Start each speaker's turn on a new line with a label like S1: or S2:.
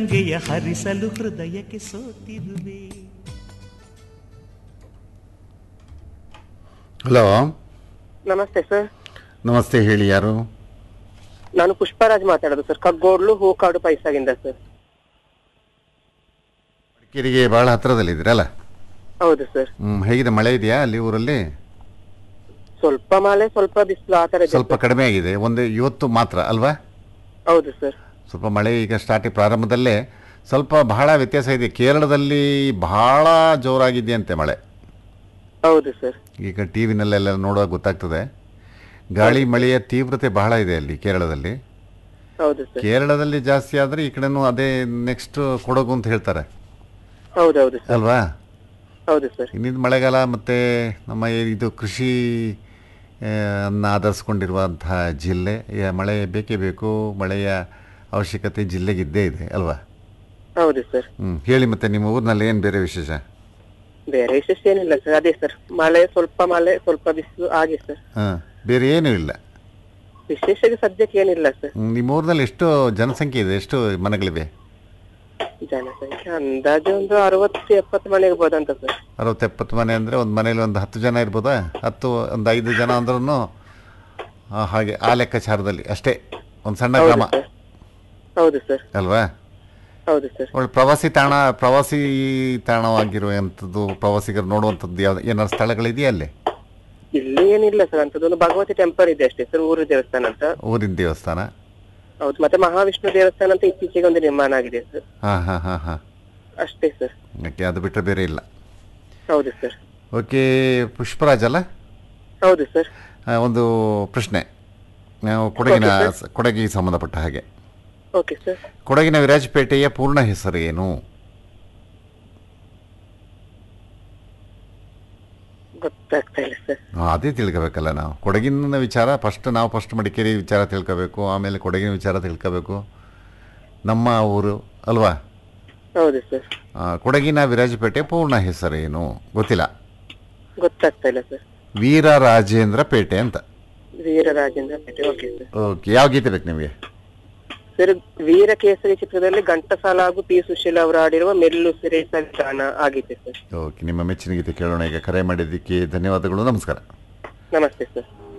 S1: ಗಂಗೆಯ ಹರಿಸಲು ಹೃದಯಕ್ಕೆ ಸೋತಿರುವೆ
S2: ಹಲೋ
S3: ನಮಸ್ತೆ ಸರ್
S2: ನಮಸ್ತೆ ಹೇಳಿ ಯಾರು
S3: ನಾನು ಪುಷ್ಪರಾಜ್ ಮಾತಾಡೋದು ಸರ್ ಕಗ್ಗೋಡ್ಲು ಹೂಕಾಡು ಪೈಸಾಗಿಂದ ಸರ್
S2: ಮಡಿಕೇರಿಗೆ ಬಹಳ ಹತ್ರದಲ್ಲಿದ್ದೀರಲ್ಲ
S3: ಹೌದು ಸರ್
S2: ಹ್ಮ್ ಹೇಗಿದೆ ಮಳೆ ಇದೆಯಾ ಅಲ್ಲಿ ಊರಲ್ಲಿ
S3: ಸ್ವಲ್ಪ ಮಳೆ ಸ್ವಲ್ಪ ಬಿಸಿಲು ಆ ತರ ಇದೆ
S2: ಸ್ವಲ್ಪ ಕಡಿಮೆ ಆಗಿದೆ ಒಂದು ಇವತ್ತು ಮಾತ್ರ ಅಲ್ವಾ
S3: ಹೌದು ಸರ್
S2: ಸ್ವಲ್ಪ ಮಳೆ ಈಗ ಸ್ಟಾರ್ಟಿಂಗ್ ಪ್ರಾರಂಭದಲ್ಲೇ ಸ್ವಲ್ಪ ಬಹಳ ವ್ಯತ್ಯಾಸ ಇದೆ ಕೇರಳದಲ್ಲಿ ಬಹಳ ಜೋರಾಗಿದೆಯಂತೆ ಮಳೆ
S3: ಹೌದು ಸರ್
S2: ಈಗ ಟಿ ವಿನಲ್ಲೆಲ್ಲ ನೋಡುವಾಗ ಗೊತ್ತಾಗ್ತದೆ ಗಾಳಿ ಮಳೆಯ ತೀವ್ರತೆ ಬಹಳ ಇದೆ ಅಲ್ಲಿ ಕೇರಳದಲ್ಲಿ
S3: ಹೌದು ಸರ್
S2: ಕೇರಳದಲ್ಲಿ ಜಾಸ್ತಿ ಆದರೆ ಈ ಕಡೆನೂ ಅದೇ ನೆಕ್ಸ್ಟ್ ಕೊಡಗು ಅಂತ ಹೇಳ್ತಾರೆ
S3: ಹೌದೌದು ಸರ್
S2: ಅಲ್ವಾ
S3: ಹೌದು ಸರ್
S2: ಇನ್ನಿದು ಮಳೆಗಾಲ ಮತ್ತು ನಮ್ಮ ಈ- ಇದು ಕೃಷಿ ಆ, ಅನ್ನ ಆಧರಿಸ್ಕೊಂಡಿರುವಂತಹ ಜಿಲ್ಲೆ ಈ ಮಳೆ ಬೇಕೇ ಬೇಕು ಮಳೆಯ ಅವಶ್ಯಕತೆ ಜಿಲ್ಲೆಗಿದ್ದೇ ಇದೆ ಅಲ್ವಾ
S3: ಹೌದು ಸರ್
S2: ಹ್ಞೂ ಹೇಳಿ ಮತ್ತೆ ನಿಮ್ಮ ಊರಿನಲ್ಲಿ ಏನು ಬೇರೆ ವಿಶೇಷ
S3: ಬೇರೆ ವಿಶೇಷ ಏನಿಲ್ಲ ಸರ್ ಅದೇ ಸರ್ ಮಳೆ ಸ್ವಲ್ಪ ಮಳೆ ಸ್ವಲ್ಪ ಬಿಸಿಲು ಹಾಗೆ ಸರ್
S2: ಹಾಂ ಬೇರೆ ಏನೂ ಇಲ್ಲ
S3: ವಿಶೇಷ ಸದ್ಯಕ್ಕೆ ಏನಿಲ್ಲ ಸರ್
S2: ಹ್ಮ್, ನಿಮ್ಮ ಊರಿನಲ್ಲಿ ಎಷ್ಟು ಜನಸಂಖ್ಯೆ ಇದೆ ಎಷ್ಟು ಮನೆಗಳಿವೆ
S3: ಜನಸಂಖ್ಯೆ ಅಂದಾಜು ಒಂದು ಅರವತ್ತು ಎಪ್ಪತ್ತು ಮನೆ ಇರ್ಬೋದಂತ ಸರ್
S2: ಅರವತ್ತು ಎಪ್ಪತ್ತು ಮನೆ ಅಂದರೆ ಒಂದು ಮನೇಲಿ ಒಂದು ಹತ್ತು ಜನ ಇರ್ಬೋದಾ ಹತ್ತು ಒಂದು ಐದು ಜನ ಅಂದ್ರೂ ಹಾಗೆ ಆ ಲೆಕ್ಕಾಚಾರದಲ್ಲಿ ಅಷ್ಟೇ ಒಂದು ಸಣ್ಣ
S3: ಹೌದು
S2: ಗ್ರಾಮ
S3: ಸರ್ ಹೌದು ಸರ್
S2: ಅಲ್ವಾ
S3: ಹೌದು ಸರ್
S2: ಒಳ್ಳೆ ಪ್ರವಾಸಿ ತಾಣ ಪ್ರವಾಸಿ ತಾಣವಾಗಿರುವಂಥದ್ದು ಪ್ರವಾಸಿಗರು ನೋಡುವಂಥದ್ದು ಯಾವ್ದು ಏನಾದ್ರು ಸ್ಥಳಗಳಿದೆಯಾ ಅಲ್ಲಿ
S3: ಇಲ್ಲಿ ಏನಿಲ್ಲ ಸರ್ ಅಂತದೊಂದು ಭಗವತಿ ಟೆಂಪಲ್ ಇದೆ ಅಷ್ಟೇ ಸರ್ ಊರು ದೇವಸ್ಥಾನ ಅಂತ
S2: ಊರಿನ ದೇವಸ್ಥಾನ
S3: ಹೌದು ಮತ್ತೆ ಮಹಾವಿಷ್ಣು ದೇವಸ್ಥಾನ ಅಂತ ಇತ್ತೀಚೆಗೆ ಒಂದು ನಿರ್ಮಾಣ ಆಗಿದೆ ಸರ್
S2: ಹಾಂ ಹಾಂ ಹಾಂ ಹಾಂ
S3: ಅಷ್ಟೇ ಸರ್
S2: ಓಕೆ ಅದು ಬಿಟ್ಟರೆ ಬೇರೆ ಇಲ್ಲ
S3: ಹೌದು ಸರ್
S2: ಓಕೆ ಪುಷ್ಪರಾಜ್ ಅಲ್ಲ
S3: ಹೌದು ಸರ್
S2: ಆ, ಒಂದು ಪ್ರಶ್ನೆ ನಾವು ಕೊಡಗಿನ ಕೊಡಗಿಗೆ ಸಂಬಂಧಪಟ್ಟ ಹಾಗೆ
S3: ಓಕೆ ಸರ್
S2: ಕೊಡಗಿನ ವಿರಾಜಪೇಟೆಯ ಪೂರ್ಣ ಹೆಸರು ಏನು
S3: ಗೊತ್ತಾಗ್ತಾ ಇಲ್ಲ ಸರ್
S2: ಆ, ಅದೇ ತಿಳ್ಕೋಬೇಕಲ್ಲ ನಾವು ಕೊಡಗಿನ ವಿಚಾರ ಫಸ್ಟ್ ನಾವು ಫಸ್ಟ್ ಮಡಿಕೇರಿ ವಿಚಾರ ತಿಳ್ಕೋಬೇಕು ಆಮೇಲೆ ಕೊಡಗಿನ ವಿಚಾರ ತಿಳ್ಕೋಬೇಕು ನಮ್ಮ ಊರು ಅಲ್ವಾ
S3: ಹೌದು ಸರ್
S2: ಆ, ಕೊಡಗಿನ ವಿರಾಜಪೇಟೆ ಪೂರ್ಣ ಹೆಸರೇನು ಗೊತ್ತಿಲ್ಲ
S3: ಗೊತ್ತಾಗ್ತಾ ಇಲ್ಲ ಸರ್
S2: ವೀರರಾಜೇಂದ್ರ ಪೇಟೆ ಅಂತ
S3: ವೀರರಾಜೇಂದ್ರ ಪೇಟೆ ಓಕೆ ಸರ್
S2: ಓಕೆ ಯಾವ ಗೀತೆ ಬೇಕು ನಿಮಗೆ
S3: ಸರ್ ವೀರ ಕೇಸರಿ ಚಿತ್ರದಲ್ಲಿ ಘಂಟಸಾಲ ಹಾಗೂ ಪಿ ಸುಶೀಲ ಅವರು ಆಡಿರುವ ಮೆಲ್ಲು ಸಿರೆ ಗಾನ ಆಗಿದೆ ಸರ್
S2: ಓಕೆ ನಿಮ್ಮ ಮೆಚ್ಚಿನ ಗೀತೆ ಕೇಳೋಣ ಈಗ ಕರೆ ಮಾಡಿದ್ದಕ್ಕೆ ಧನ್ಯವಾದಗಳು ನಮಸ್ಕಾರ
S3: ನಮಸ್ತೆ ಸರ್